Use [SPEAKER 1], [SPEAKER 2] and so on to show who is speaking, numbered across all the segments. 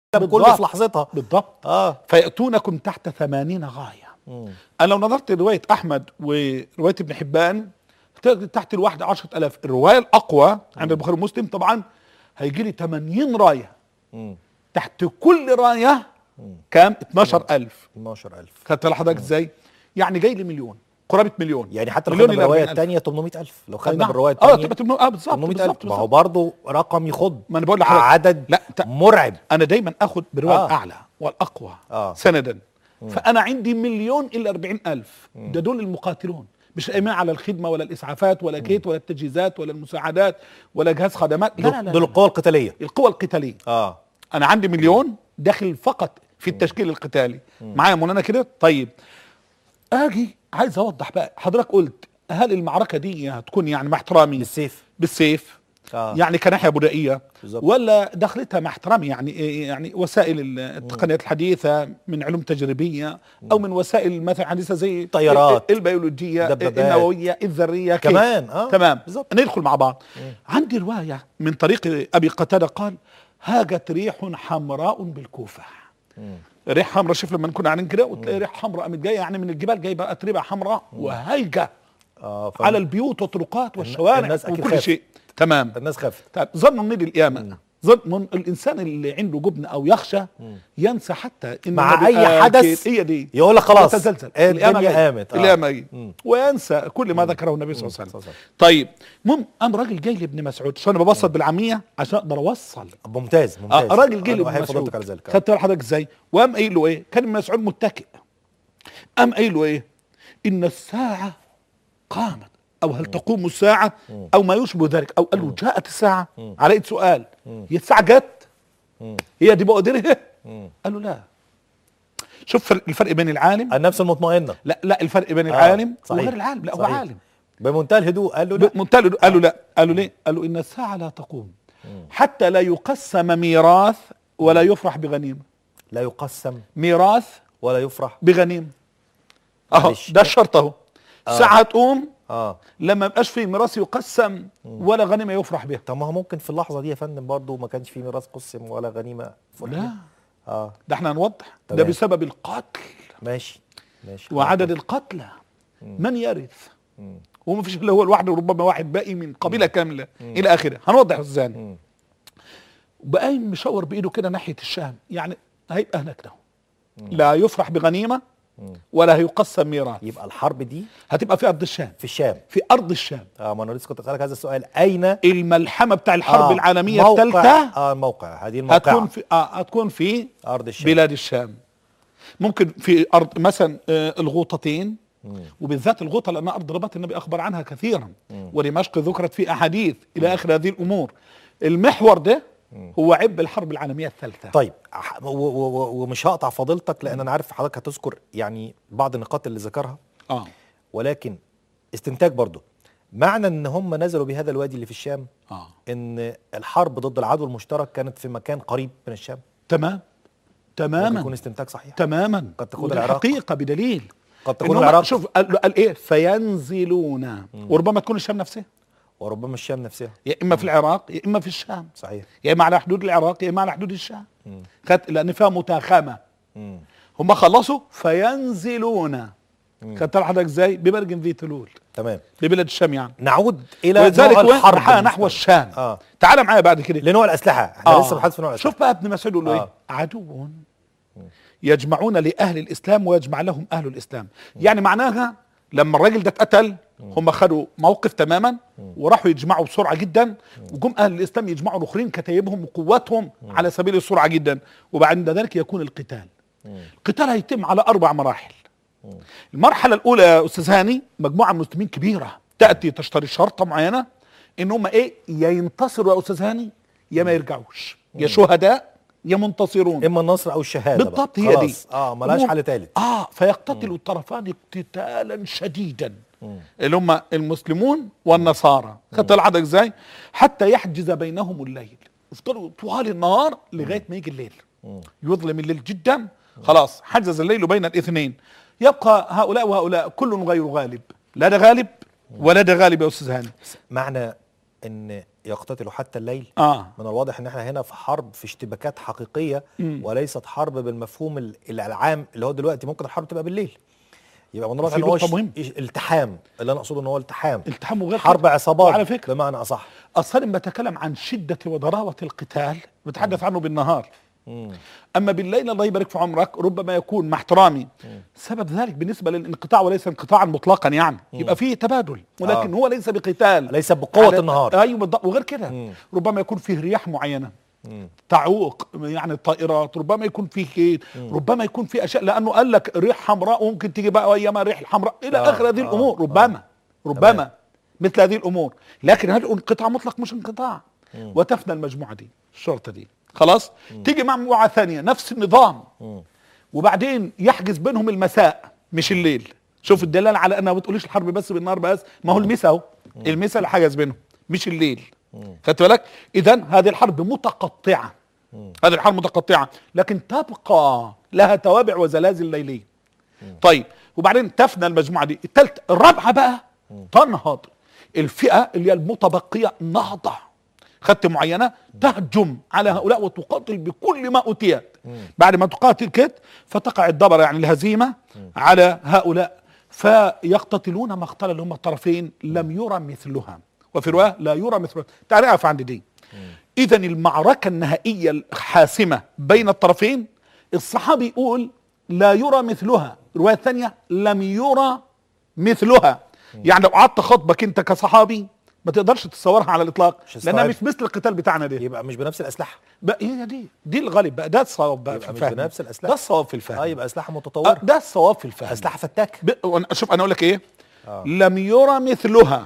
[SPEAKER 1] كله
[SPEAKER 2] بالضبط.
[SPEAKER 1] في لحظتها
[SPEAKER 2] بالضبط
[SPEAKER 1] اه
[SPEAKER 2] فيأتونكم تحت ثمانين غاية
[SPEAKER 1] مم.
[SPEAKER 2] أنا لو نظرت لرواية أحمد ورواية ابن حبان تجد تحت الواحدة عشرة ألاف الرواية الأقوى عند البخاري ومسلم طبعا هيجي لي 80 راية
[SPEAKER 1] مم.
[SPEAKER 2] تحت كل راية كام 12 ألف
[SPEAKER 1] 12000
[SPEAKER 2] خدت لحضرتك ازاي يعني جاي لي مليون قرابة مليون
[SPEAKER 1] يعني حتى لو
[SPEAKER 2] مليون
[SPEAKER 1] خدنا
[SPEAKER 2] إلى
[SPEAKER 1] بالروايه
[SPEAKER 2] 40,000.
[SPEAKER 1] الثانيه 800000 لو
[SPEAKER 2] أي
[SPEAKER 1] خدنا
[SPEAKER 2] نعم.
[SPEAKER 1] بالروايه
[SPEAKER 2] اه
[SPEAKER 1] الثانيه
[SPEAKER 2] تبقى تبقى- اه بالظبط
[SPEAKER 1] 800000
[SPEAKER 2] بالظبط
[SPEAKER 1] ما هو
[SPEAKER 2] بالظبط.
[SPEAKER 1] برضه رقم يخض
[SPEAKER 2] ما انا بقول لحضرتك
[SPEAKER 1] عدد
[SPEAKER 2] لا ت-
[SPEAKER 1] مرعب
[SPEAKER 2] انا دايما اخد بالروايه
[SPEAKER 1] آه.
[SPEAKER 2] آه. الاعلى والاقوى
[SPEAKER 1] آه.
[SPEAKER 2] آه. سندا فانا عندي مليون الا أربعين الف ده دول المقاتلون مش قايمين على الخدمه ولا الاسعافات ولا كيت ولا التجهيزات ولا المساعدات ولا جهاز خدمات لا لا لا,
[SPEAKER 1] دول
[SPEAKER 2] لا.
[SPEAKER 1] القوى القتاليه
[SPEAKER 2] القوى القتاليه
[SPEAKER 1] اه
[SPEAKER 2] انا عندي مليون داخل فقط في التشكيل القتالي معايا يا مولانا كده طيب اجي عايز اوضح بقى حضرتك قلت هل المعركه دي هتكون يعني مع احترامي
[SPEAKER 1] بالسيف
[SPEAKER 2] بالسيف
[SPEAKER 1] آه.
[SPEAKER 2] يعني كناحيه بدائيه
[SPEAKER 1] بالظبط.
[SPEAKER 2] ولا دخلتها مع احترامي يعني إيه يعني وسائل ال- التقنيات الحديثه من علوم تجريبيه او من وسائل مثلا حديثه زي
[SPEAKER 1] طيارات.
[SPEAKER 2] ال- البيولوجيه
[SPEAKER 1] دبابات.
[SPEAKER 2] النوويه الذريه كيف؟
[SPEAKER 1] كمان، آه.
[SPEAKER 2] تمام
[SPEAKER 1] بالظبط.
[SPEAKER 2] ندخل مع بعض عندي روايه من طريق ابي قتاده قال هاجت ريح حمراء بالكوفه ريح حمراء شوف لما نكون قاعدين كده وتلاقي ريح حمراء قامت جايه يعني من الجبال جايبه اتربه حمراء وهايجه
[SPEAKER 1] اه ف...
[SPEAKER 2] على البيوت والطرقات والشوارع
[SPEAKER 1] الناس أكيد
[SPEAKER 2] وكل
[SPEAKER 1] خافت.
[SPEAKER 2] شيء تمام
[SPEAKER 1] الناس خافت
[SPEAKER 2] طيب ظن النيل القيامة ظن الإنسان اللي عنده جبن أو يخشى ينسى حتى إن
[SPEAKER 1] مع
[SPEAKER 2] النبي
[SPEAKER 1] أي
[SPEAKER 2] قال
[SPEAKER 1] حدث
[SPEAKER 2] كده. هي دي
[SPEAKER 1] يقول لك خلاص
[SPEAKER 2] يتزلزل
[SPEAKER 1] الدنيا
[SPEAKER 2] جاية.
[SPEAKER 1] قامت آه.
[SPEAKER 2] القيامة جاية.
[SPEAKER 1] مم.
[SPEAKER 2] وينسى كل ما ذكره النبي صلى الله عليه
[SPEAKER 1] صلى الله
[SPEAKER 2] وسلم
[SPEAKER 1] عليه وسلم.
[SPEAKER 2] طيب المهم قام راجل جاي لابن مسعود عشان انا ببسط بالعاميه عشان اقدر اوصل
[SPEAKER 1] ممتاز ممتاز
[SPEAKER 2] اه راجل جه
[SPEAKER 1] أنا
[SPEAKER 2] لابن
[SPEAKER 1] أحيي
[SPEAKER 2] مسعود
[SPEAKER 1] فضلتك على ذلك آه.
[SPEAKER 2] خدت بال حضرتك ازاي وقام قايل له ايه كان ابن مسعود متكئ قام قايل له ايه ان الساعه قامت او هل تقوم الساعه او ما يشبه ذلك او قال له جاءت الساعه على سؤال هي الساعه جت هي دي بقدرها قال له لا شوف فرق- الفرق بين العالم
[SPEAKER 1] النفس المطمئنه
[SPEAKER 2] لا لا الفرق بين
[SPEAKER 1] آه،
[SPEAKER 2] العالم
[SPEAKER 1] صحيح.
[SPEAKER 2] وغير العالم لا هو
[SPEAKER 1] صحيح.
[SPEAKER 2] عالم
[SPEAKER 1] بمنتهى الهدوء قال له لا
[SPEAKER 2] منتهى قال له لا قال له ليه قال له ان الساعه لا تقوم حتى لا يقسم ميراث ولا يفرح بغنيمه
[SPEAKER 1] لا يقسم
[SPEAKER 2] ميراث
[SPEAKER 1] ولا يفرح
[SPEAKER 2] بغنيمه اهو
[SPEAKER 1] معلش.
[SPEAKER 2] ده الشرط اهو الساعه تقوم
[SPEAKER 1] اه
[SPEAKER 2] لما يبقاش في ميراث يقسم ولا غنيمه يفرح بها
[SPEAKER 1] طب ما هو ممكن في اللحظه دي يا فندم برضه ما كانش في ميراث قسم ولا غنيمه فرح
[SPEAKER 2] لا
[SPEAKER 1] بيها. اه
[SPEAKER 2] ده احنا هنوضح ده
[SPEAKER 1] تمام.
[SPEAKER 2] بسبب القتل
[SPEAKER 1] ماشي ماشي
[SPEAKER 2] وعدد القتلى من يرث وما فيش الا هو الواحد وربما واحد باقي من قبيله كامله الى اخره هنوضح ازاي وبقى مشاور بايده كده ناحيه الشام يعني هيبقى هناك ده لا يفرح بغنيمه ولا هيقسم ميراث
[SPEAKER 1] يبقى الحرب دي
[SPEAKER 2] هتبقى في ارض الشام
[SPEAKER 1] في الشام
[SPEAKER 2] في ارض الشام
[SPEAKER 1] اه ما انا لسه كنت اسالك هذا السؤال اين
[SPEAKER 2] الملحمه بتاع الحرب
[SPEAKER 1] آه
[SPEAKER 2] العالميه
[SPEAKER 1] موقع-
[SPEAKER 2] الثالثه
[SPEAKER 1] اه الموقع هذه
[SPEAKER 2] هتكون
[SPEAKER 1] الموقع
[SPEAKER 2] في آه هتكون في
[SPEAKER 1] ارض الشام
[SPEAKER 2] بلاد الشام ممكن في ارض مثلا آه الغوطتين وبالذات الغوطه لانها ارض رباط النبي اخبر عنها كثيرا ودمشق ذكرت في احاديث الى اخر هذه الامور المحور ده هو عب الحرب العالميه الثالثه
[SPEAKER 1] طيب ح- و- و- و- ومش هقطع فضيلتك لان انا عارف حضرتك هتذكر يعني بعض النقاط اللي ذكرها
[SPEAKER 2] اه
[SPEAKER 1] ولكن استنتاج برضه معنى ان هم نزلوا بهذا الوادي اللي في الشام
[SPEAKER 2] اه
[SPEAKER 1] ان الحرب ضد العدو المشترك كانت في مكان قريب من الشام
[SPEAKER 2] تمام
[SPEAKER 1] ممكن يكون
[SPEAKER 2] تماما
[SPEAKER 1] استنتاج صحيح
[SPEAKER 2] تماما
[SPEAKER 1] قد تكون
[SPEAKER 2] وده
[SPEAKER 1] العراق.
[SPEAKER 2] حقيقه بدليل
[SPEAKER 1] قد
[SPEAKER 2] إن
[SPEAKER 1] تكون
[SPEAKER 2] هم-
[SPEAKER 1] العراق
[SPEAKER 2] شوف قال, قال ايه فينزلون وربما تكون الشام نفسها
[SPEAKER 1] وربما الشام نفسها
[SPEAKER 2] يا اما في العراق يا اما في الشام
[SPEAKER 1] صحيح
[SPEAKER 2] يا اما على حدود العراق يا اما على حدود الشام خدت لان فيها متاخمه
[SPEAKER 1] مم.
[SPEAKER 2] هم خلصوا فينزلون خدت حضرتك ازاي ببرج ذي تلول
[SPEAKER 1] تمام
[SPEAKER 2] ببلاد الشام يعني
[SPEAKER 1] نعود الى
[SPEAKER 2] ولذلك
[SPEAKER 1] نوع
[SPEAKER 2] وين
[SPEAKER 1] الحرب
[SPEAKER 2] نحو
[SPEAKER 1] بالنسبة
[SPEAKER 2] نحو
[SPEAKER 1] لنا.
[SPEAKER 2] الشام
[SPEAKER 1] اه
[SPEAKER 2] تعال معايا بعد كده
[SPEAKER 1] لنوع الاسلحه احنا
[SPEAKER 2] آه.
[SPEAKER 1] لسه بنحدث في نوع الاسلحه
[SPEAKER 2] شوف بقى ابن مسعود يقول له
[SPEAKER 1] آه.
[SPEAKER 2] ايه عدو يجمعون لاهل الاسلام ويجمع لهم اهل الاسلام يعني معناها لما الراجل ده اتقتل هم خدوا موقف تماما وراحوا يجمعوا بسرعه جدا وجم اهل الاسلام يجمعوا الاخرين كتايبهم وقواتهم على سبيل السرعه جدا وبعد ذلك يكون القتال القتال هيتم على اربع مراحل المرحله الاولى يا استاذ هاني مجموعه من المسلمين كبيره تاتي تشتري شرطه معينه ان هم ايه يا ينتصروا يا استاذ هاني يا ما يرجعوش يا شهداء يا منتصرون
[SPEAKER 1] اما النصر او الشهاده بقى.
[SPEAKER 2] بالضبط هي دي
[SPEAKER 1] خلاص. اه ملهاش
[SPEAKER 2] المهم-
[SPEAKER 1] حل ثالث
[SPEAKER 2] اه فيقتتل الطرفان اقتتالا شديدا اللي هم المسلمون والنصارى خدت العدد ازاي حتى يحجز بينهم الليل يفضلوا طوال النهار لغايه ما يجي الليل يظلم الليل جدا خلاص حجز الليل بين الاثنين يبقى هؤلاء وهؤلاء كل غير غالب لا ده غالب ولا ده غالب يا استاذ هاني
[SPEAKER 1] معنى ان يقتتلوا حتى الليل
[SPEAKER 2] اه
[SPEAKER 1] من الواضح ان احنا هنا في حرب في اشتباكات حقيقيه
[SPEAKER 2] مم.
[SPEAKER 1] وليست حرب بالمفهوم ال- العام اللي هو دلوقتي ممكن الحرب تبقى بالليل يبقى من الواضح
[SPEAKER 2] في
[SPEAKER 1] ان هو
[SPEAKER 2] نقطة
[SPEAKER 1] ش-
[SPEAKER 2] مهمة.
[SPEAKER 1] إش- التحام اللي انا اقصده ان هو التحام
[SPEAKER 2] التحام وغير
[SPEAKER 1] حرب
[SPEAKER 2] كده.
[SPEAKER 1] عصابات
[SPEAKER 2] وعلى فكره
[SPEAKER 1] بمعنى اصح
[SPEAKER 2] اصلا لما بتكلم عن شده وضراوه القتال بتحدث عنه بالنهار
[SPEAKER 1] مم.
[SPEAKER 2] اما بالليل الله يبارك في عمرك ربما يكون مع احترامي سبب ذلك بالنسبه للانقطاع وليس انقطاعا مطلقا يعني يبقى فيه تبادل ولكن
[SPEAKER 1] آه.
[SPEAKER 2] هو ليس بقتال
[SPEAKER 1] ليس بقوه
[SPEAKER 2] على-
[SPEAKER 1] النهار
[SPEAKER 2] ايوه بالضبط وغير كده
[SPEAKER 1] مم.
[SPEAKER 2] ربما يكون فيه رياح معينه
[SPEAKER 1] مم.
[SPEAKER 2] تعوق يعني الطائرات ربما يكون فيه كيد ربما يكون فيه اشياء لانه قال لك ريح حمراء وممكن تيجي بقى ايامها ريح الحمراء الى
[SPEAKER 1] آه،
[SPEAKER 2] اخر هذه
[SPEAKER 1] آه،
[SPEAKER 2] الامور
[SPEAKER 1] آه.
[SPEAKER 2] ربما ربما
[SPEAKER 1] تمام.
[SPEAKER 2] مثل هذه الامور لكن هل انقطاع مطلق مش انقطاع وتفنى المجموعه دي الشرطه دي خلاص تيجي مجموعه ثانيه نفس النظام
[SPEAKER 1] مم.
[SPEAKER 2] وبعدين يحجز بينهم المساء مش الليل شوف الدلاله على انها ما بتقوليش الحرب بس بالنهار بس ما هو المساء اهو المساء اللي حجز بينهم مش الليل خدت بالك اذا هذه الحرب متقطعه هذه الحرب متقطعه لكن تبقى لها توابع وزلازل ليليه طيب وبعدين تفنى المجموعه دي الثالثه الرابعه بقى تنهض الفئه اللي هي المتبقيه نهضه خدت معينه تهجم على هؤلاء وتقاتل بكل ما اوتيت بعد ما تقاتل كده فتقع الدبر يعني الهزيمه على هؤلاء فيقتتلون مقتلا اللي هم الطرفين لم يرى مثلها وفي روايه لا يرى مثلها تعال اقف عند دي اذا المعركه النهائيه الحاسمه بين الطرفين الصحابي يقول لا يرى مثلها الروايه الثانيه لم يرى مثلها يعني لو قعدت خطبك انت كصحابي ما تقدرش تتصورها على الاطلاق
[SPEAKER 1] مش
[SPEAKER 2] لانها
[SPEAKER 1] هتستوعب.
[SPEAKER 2] مش مثل القتال بتاعنا ده
[SPEAKER 1] يبقى مش بنفس الاسلحه
[SPEAKER 2] بقى هي دي دي الغالب بقى ده الصواب بقى
[SPEAKER 1] يبقى
[SPEAKER 2] في
[SPEAKER 1] مش
[SPEAKER 2] الفهم
[SPEAKER 1] بنفس الأسلحة.
[SPEAKER 2] ده الصواب في الفهم
[SPEAKER 1] اه يبقى اسلحه
[SPEAKER 2] آه،
[SPEAKER 1] متطوره
[SPEAKER 2] ده الصواب في الفهم
[SPEAKER 1] اسلحه فتاك
[SPEAKER 2] ب... وأنا- شوف انا اقول لك ايه
[SPEAKER 1] آه.
[SPEAKER 2] لم يرى مثلها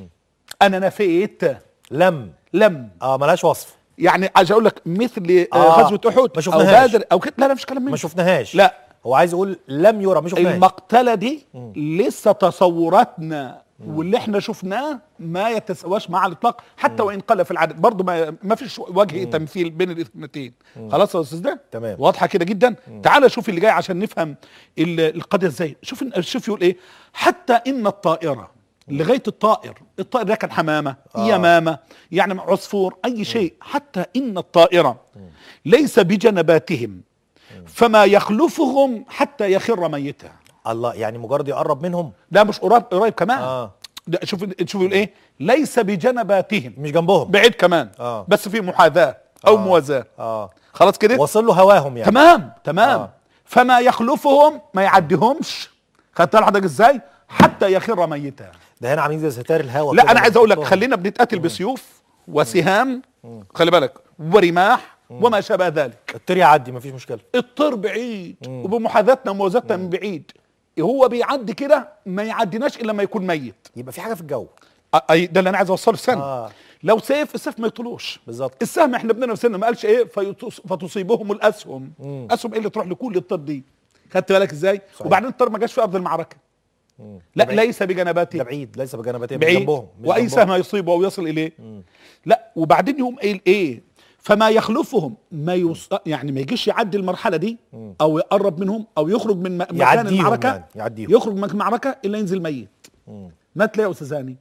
[SPEAKER 2] انا نفيت
[SPEAKER 1] لم
[SPEAKER 2] لم
[SPEAKER 1] اه ملهاش وصف
[SPEAKER 2] يعني عايز اقول لك مثل آه
[SPEAKER 1] آه،
[SPEAKER 2] غزوه احد
[SPEAKER 1] ما
[SPEAKER 2] او
[SPEAKER 1] شفناهاش.
[SPEAKER 2] بدر او كده لا لا مش كلام منه
[SPEAKER 1] ما شفناهاش
[SPEAKER 2] لا
[SPEAKER 1] هو عايز يقول لم يرى ما شفناهاش
[SPEAKER 2] المقتله دي لسه تصوراتنا واللي احنا شفناه ما يتساواش مع الاطلاق حتى وان قل في العدد برضه ما, ما فيش وجه تمثيل بين الاثنتين خلاص يا استاذ ده
[SPEAKER 1] تمام.
[SPEAKER 2] واضحه كده جدا تعال شوف اللي جاي عشان نفهم ال- القضيه ازاي شوف شوف يقول ايه حتى ان الطائره لغايه الطائر الطائر ده كان حمامه
[SPEAKER 1] آه.
[SPEAKER 2] يمامه يعني عصفور اي شيء حتى ان الطائره ليس بجنباتهم فما يخلفهم حتى يخر ميتا
[SPEAKER 1] الله يعني مجرد يقرب منهم
[SPEAKER 2] لا مش قريب قريب كمان
[SPEAKER 1] اه
[SPEAKER 2] ده شوف شوف يقول ايه ليس بجنباتهم
[SPEAKER 1] مش جنبهم
[SPEAKER 2] بعيد كمان
[SPEAKER 1] آه.
[SPEAKER 2] بس في محاذاه او
[SPEAKER 1] آه.
[SPEAKER 2] موازاه
[SPEAKER 1] اه
[SPEAKER 2] خلاص كده
[SPEAKER 1] وصل له هواهم يعني
[SPEAKER 2] تمام تمام
[SPEAKER 1] آه.
[SPEAKER 2] فما يخلفهم ما يعديهمش خدت حضرتك ازاي حتى يخر ميتا
[SPEAKER 1] ده هنا عاملين زي ستار الهوا
[SPEAKER 2] لا
[SPEAKER 1] كده
[SPEAKER 2] انا عايز اقول لك
[SPEAKER 1] بنحطهم.
[SPEAKER 2] خلينا بنتقاتل بسيوف وسهام خلي بالك ورماح وما شابه ذلك
[SPEAKER 1] الطير يعدي مفيش مشكله
[SPEAKER 2] الطير بعيد وبمحاذاتنا وموازاتنا من بعيد هو بيعدي كده ما يعديناش الا لما يكون ميت
[SPEAKER 1] يبقى في حاجه في الجو
[SPEAKER 2] أ- اي ده اللي انا عايز اوصله في سنه
[SPEAKER 1] آه.
[SPEAKER 2] لو سيف السيف ما يطلوش
[SPEAKER 1] بالظبط
[SPEAKER 2] السهم احنا بدنا في سنه ما قالش ايه فيتص- فتصيبهم الاسهم
[SPEAKER 1] مم.
[SPEAKER 2] اسهم ايه اللي تروح لكل الطير دي خدت بالك ازاي
[SPEAKER 1] صحيح.
[SPEAKER 2] وبعدين الطير ما جاش في ارض المعركه
[SPEAKER 1] مم.
[SPEAKER 2] لا
[SPEAKER 1] ده بعيد.
[SPEAKER 2] ليس بجنباته
[SPEAKER 1] ده بعيد ليس بجنباتهم مش
[SPEAKER 2] بعيد
[SPEAKER 1] جنبهم مش
[SPEAKER 2] واي
[SPEAKER 1] جنبهم.
[SPEAKER 2] سهم يصيبه او يصل اليه لا وبعدين يقوم قايل ايه فما يخلفهم ما يص... يعني ما يجيش يعدي المرحله دي او يقرب منهم او يخرج من م- مكان
[SPEAKER 1] يعديهم
[SPEAKER 2] المعركه
[SPEAKER 1] يعني، يعديهم.
[SPEAKER 2] يخرج من المعركه الا ينزل ميت
[SPEAKER 1] مم.
[SPEAKER 2] مات ليه يا استاذ هاني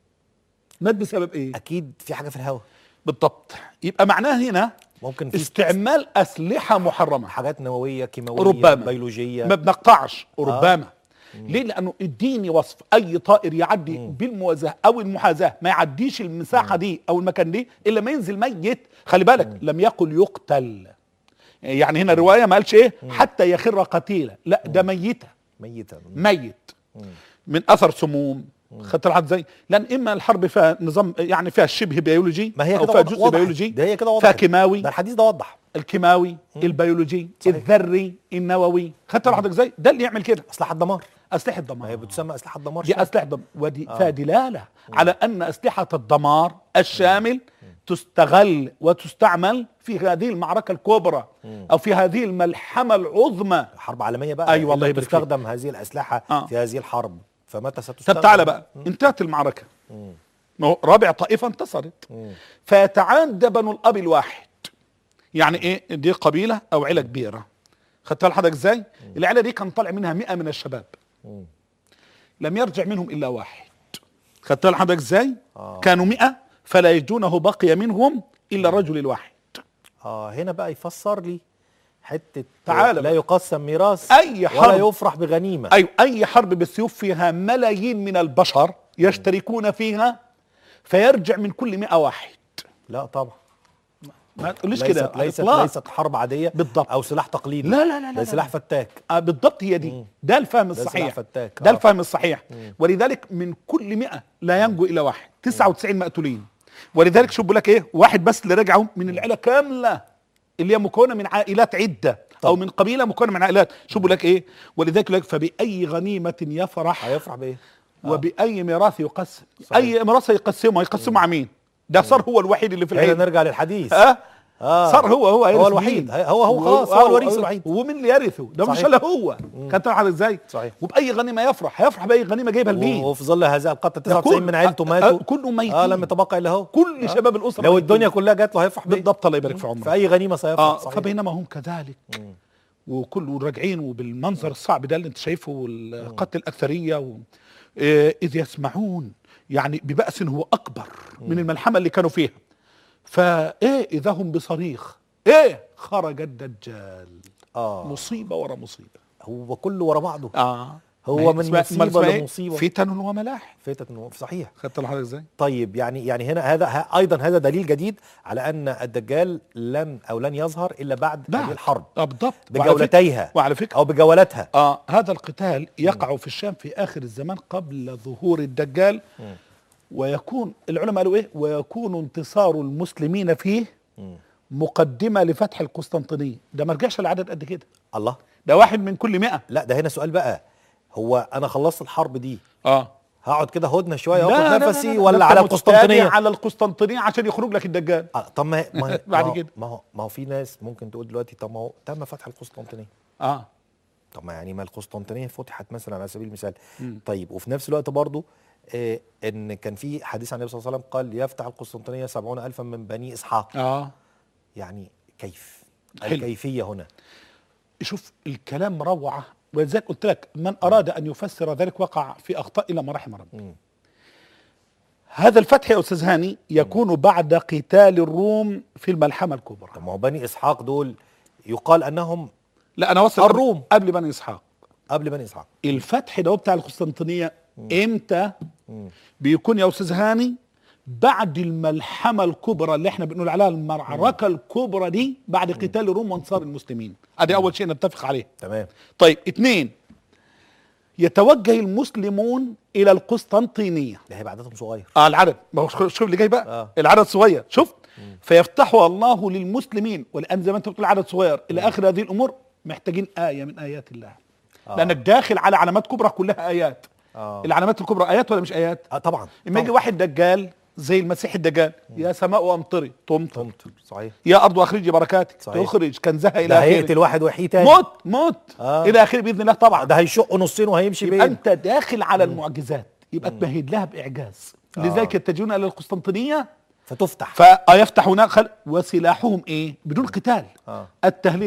[SPEAKER 2] مات بسبب ايه
[SPEAKER 1] اكيد في حاجه في الهوا
[SPEAKER 2] بالضبط يبقى معناه هنا
[SPEAKER 1] ممكن في
[SPEAKER 2] استعمال اسلحه محرمه
[SPEAKER 1] حاجات نوويه كيماويه
[SPEAKER 2] ربما
[SPEAKER 1] بيولوجيه
[SPEAKER 2] ما بنقطعش ربما ليه لانه اديني وصف اي طائر يعدي بالموازاه او المحاذاه ما يعديش المساحه دي او المكان دي الا ما ينزل ميت خلي بالك لم يقل يقتل يعني هنا الروايه ما قالش ايه حتى يخر قتيلا لا ده ميته
[SPEAKER 1] ميته
[SPEAKER 2] ميت من اثر سموم خدت الحد زي لان اما الحرب فيها نظام يعني فيها شبه بيولوجي
[SPEAKER 1] ما هي
[SPEAKER 2] او
[SPEAKER 1] كده
[SPEAKER 2] فيها
[SPEAKER 1] وضح-
[SPEAKER 2] جزء
[SPEAKER 1] وضحت.
[SPEAKER 2] بيولوجي
[SPEAKER 1] ده هي كده
[SPEAKER 2] فيها
[SPEAKER 1] وضحت
[SPEAKER 2] كيماوي
[SPEAKER 1] ده الحديث ده وضح
[SPEAKER 2] الكيماوي البيولوجي
[SPEAKER 1] صحيح.
[SPEAKER 2] الذري النووي خدت حضرتك ازاي ده اللي يعمل كده
[SPEAKER 1] اسلحه دمار
[SPEAKER 2] اسلحه
[SPEAKER 1] ما هي
[SPEAKER 2] دمار
[SPEAKER 1] بتسمى اسلحه دمار
[SPEAKER 2] دي
[SPEAKER 1] شامل.
[SPEAKER 2] اسلحه دمار ودي فيها دلاله على ان اسلحه الدمار الشامل تستغل وتستعمل في هذه المعركه الكبرى او في هذه الملحمه العظمى
[SPEAKER 1] حرب عالميه بقى
[SPEAKER 2] أيوة، الله
[SPEAKER 1] إلا
[SPEAKER 2] يبارك فيك.
[SPEAKER 1] تستخدم هذه الاسلحه
[SPEAKER 2] آه.
[SPEAKER 1] في هذه الحرب فمتى ستستخدم
[SPEAKER 2] طب تعالى بقى انتهت المعركه ما هو رابع طائفه انتصرت فيتعادى بنو الاب الواحد يعني ايه دي قبيله او عيله كبيره خدت حضرتك ازاي العيله دي كان طالع منها 100 من الشباب لم يرجع منهم الا واحد خدت حضرتك ازاي
[SPEAKER 1] آه.
[SPEAKER 2] كانوا 100 فلا يجدونه بقي منهم الا الرجل الواحد
[SPEAKER 1] اه هنا بقى يفسر لي حته
[SPEAKER 2] تعالى
[SPEAKER 1] لا
[SPEAKER 2] بقى.
[SPEAKER 1] يقسم ميراث
[SPEAKER 2] أي
[SPEAKER 1] ولا
[SPEAKER 2] حرب.
[SPEAKER 1] يفرح بغنيمه
[SPEAKER 2] اي اي حرب بالسيوف فيها ملايين من البشر يشتركون فيها فيرجع من كل مئة واحد
[SPEAKER 1] لا طبعا
[SPEAKER 2] ما تقوليش
[SPEAKER 1] ليست
[SPEAKER 2] كده
[SPEAKER 1] ليست
[SPEAKER 2] إطلاق.
[SPEAKER 1] ليست حرب عاديه
[SPEAKER 2] بالضبط.
[SPEAKER 1] او سلاح تقليدي
[SPEAKER 2] لا لا لا لا
[SPEAKER 1] ده
[SPEAKER 2] لا
[SPEAKER 1] سلاح
[SPEAKER 2] لا.
[SPEAKER 1] فتاك
[SPEAKER 2] آه بالضبط هي دي ده الفهم
[SPEAKER 1] سلاح
[SPEAKER 2] الصحيح
[SPEAKER 1] فتاك،
[SPEAKER 2] ده
[SPEAKER 1] آه.
[SPEAKER 2] الفهم الصحيح ولذلك من كل مئة لا ينجو إلا واحد 99 مقتولين ولذلك شوف بقول لك ايه واحد بس اللي رجعوا من العيله كامله اللي هي مكونه من عائلات عده او
[SPEAKER 1] طب.
[SPEAKER 2] من قبيله مكونه من عائلات شوف بقول لك ايه ولذلك يقول لك فباي غنيمه يفرح
[SPEAKER 1] هيفرح بايه؟ آه.
[SPEAKER 2] وباي ميراث يقسم
[SPEAKER 1] صحيح.
[SPEAKER 2] اي ميراث يقسمه يقسمه مع مين ده صار هو الوحيد اللي في
[SPEAKER 1] هنا
[SPEAKER 2] العيله
[SPEAKER 1] نرجع للحديث
[SPEAKER 2] اه
[SPEAKER 1] آه.
[SPEAKER 2] صار هو هو يرث
[SPEAKER 1] الوحيد.
[SPEAKER 2] مين؟
[SPEAKER 1] هو- هو خلاص، هو الوريث الوحيد.
[SPEAKER 2] ومين اللي يرثه ده مش
[SPEAKER 1] صحيح.
[SPEAKER 2] الا هو كانت تعرف ازاي
[SPEAKER 1] صحيح.
[SPEAKER 2] وباي غنيمه يفرح هيفرح باي غنيمه جايبها لمين
[SPEAKER 1] وفي ظل هذا القتل
[SPEAKER 2] ده
[SPEAKER 1] 99
[SPEAKER 2] كل-
[SPEAKER 1] من عيلته
[SPEAKER 2] آه،
[SPEAKER 1] ماتوا
[SPEAKER 2] آه، كلهم ميتين.
[SPEAKER 1] اه لم يتبقى الا هو
[SPEAKER 2] كل
[SPEAKER 1] آه.
[SPEAKER 2] شباب الاسره
[SPEAKER 1] لو
[SPEAKER 2] ميتين.
[SPEAKER 1] الدنيا كلها جات له هيفرح بيه
[SPEAKER 2] بالضبط الله يبارك في عمرك
[SPEAKER 1] في اي غنيمه سيفرح
[SPEAKER 2] اه
[SPEAKER 1] صحيح.
[SPEAKER 2] فبينما هم كذلك وكل راجعين وبالمنظر الصعب ده اللي انت شايفه والقتل الاكثريه و... آه، اذ يسمعون يعني ببأس هو اكبر من الملحمه اللي كانوا فيها فايه اذا هم بصريخ ايه خرج الدجال
[SPEAKER 1] اه
[SPEAKER 2] مصيبه ورا مصيبه
[SPEAKER 1] هو كله ورا بعضه
[SPEAKER 2] اه
[SPEAKER 1] هو من
[SPEAKER 2] اسمها-
[SPEAKER 1] مصيبة
[SPEAKER 2] اسمها إيه؟
[SPEAKER 1] لمصيبة.
[SPEAKER 2] فتن وملاح
[SPEAKER 1] فتت صحيح
[SPEAKER 2] خدت لحضرتك ازاي؟
[SPEAKER 1] طيب يعني يعني هنا هذا ه- ايضا هذا دليل جديد على ان الدجال لن او لن يظهر الا بعد هذه الحرب
[SPEAKER 2] اه بالضبط وعلى فكرة-
[SPEAKER 1] بجولتيها
[SPEAKER 2] وعلى فكره
[SPEAKER 1] او بجولاتها
[SPEAKER 2] اه هذا القتال يقع في الشام في اخر الزمان قبل ظهور الدجال ويكون العلماء قالوا ايه ويكون انتصار المسلمين فيه مقدمه لفتح القسطنطينيه ده ما رجعش العدد قد كده
[SPEAKER 1] الله
[SPEAKER 2] ده واحد من كل مئة
[SPEAKER 1] لا ده هنا سؤال بقى هو انا خلصت الحرب دي
[SPEAKER 2] اه
[SPEAKER 1] هقعد كده هدنه شويه
[SPEAKER 2] لا، لا،
[SPEAKER 1] واخد
[SPEAKER 2] لا،
[SPEAKER 1] نفسي
[SPEAKER 2] لا، لا،
[SPEAKER 1] ولا
[SPEAKER 2] ده
[SPEAKER 1] على
[SPEAKER 2] أنت مستعد
[SPEAKER 1] القسطنطينيه
[SPEAKER 2] على القسطنطينيه عشان يخرج لك الدجال
[SPEAKER 1] آه، طب ما ما
[SPEAKER 2] بعد
[SPEAKER 1] ما هو-
[SPEAKER 2] كده.
[SPEAKER 1] ما هو ما هو في ناس ممكن تقول دلوقتي طب ما هو تم فتح القسطنطينيه
[SPEAKER 2] اه
[SPEAKER 1] طب ما يعني ما القسطنطينيه فتحت مثلا على سبيل المثال طيب وفي نفس الوقت برضو آه ان كان في حديث عن النبي صلى الله عليه وسلم قال يفتح القسطنطينيه سبعون الفا من بني اسحاق
[SPEAKER 2] اه
[SPEAKER 1] يعني كيف
[SPEAKER 2] حلو.
[SPEAKER 1] الكيفيه هنا
[SPEAKER 2] شوف الكلام روعه ولذلك قلت لك من اراد ان يفسر ذلك وقع في اخطاء الى ما رحم ربي
[SPEAKER 1] مم.
[SPEAKER 2] هذا الفتح يا استاذ هاني يكون بعد قتال الروم في الملحمه الكبرى
[SPEAKER 1] طب ما هو بني اسحاق دول يقال انهم
[SPEAKER 2] لا انا وصل
[SPEAKER 1] الروم.
[SPEAKER 2] قبل بني اسحاق
[SPEAKER 1] قبل بني اسحاق
[SPEAKER 2] الفتح ده بتاع القسطنطينيه امتى بيكون يا استاذ هاني بعد الملحمه الكبرى اللي احنا بنقول عليها المعركه الكبرى دي بعد قتال الروم وانصار المسلمين ادي اول شيء نتفق عليه
[SPEAKER 1] تمام
[SPEAKER 2] طيب اثنين يتوجه المسلمون الى القسطنطينيه
[SPEAKER 1] ده هيبقى عددهم صغير
[SPEAKER 2] اه العدد ما هو شوف اللي جاي بقى
[SPEAKER 1] آه.
[SPEAKER 2] آه. العدد صغير شوف فيفتحها الله للمسلمين ولان زي ما انت بتقول عدد صغير الى اخر هذه الامور محتاجين ايه من ايات الله
[SPEAKER 1] آه.
[SPEAKER 2] آه. لانك داخل على علامات كبرى كلها ايات
[SPEAKER 1] آه.
[SPEAKER 2] العلامات الكبرى ايات ولا مش ايات
[SPEAKER 1] آه طبعا
[SPEAKER 2] اما يجي واحد دجال زي المسيح الدجال يا سماء امطري تمطر
[SPEAKER 1] تمطر صحيح
[SPEAKER 2] يا ارض اخرجي بركاتك
[SPEAKER 1] صحيح.
[SPEAKER 2] تخرج كنزها الى
[SPEAKER 1] ده هيقتل
[SPEAKER 2] اخره
[SPEAKER 1] واحد ويحيي تاني
[SPEAKER 2] موت موت
[SPEAKER 1] آه.
[SPEAKER 2] الى اخره باذن الله طبعا
[SPEAKER 1] ده هيشق نصين وهيمشي
[SPEAKER 2] يبقى
[SPEAKER 1] بين
[SPEAKER 2] انت داخل على المعجزات يبقى تمهد لها باعجاز
[SPEAKER 1] آه.
[SPEAKER 2] لذلك يتجهون الى القسطنطينيه
[SPEAKER 1] فتفتح
[SPEAKER 2] فيفتحون خل... وسلاحهم ايه بدون قتال
[SPEAKER 1] آه.
[SPEAKER 2] التهليل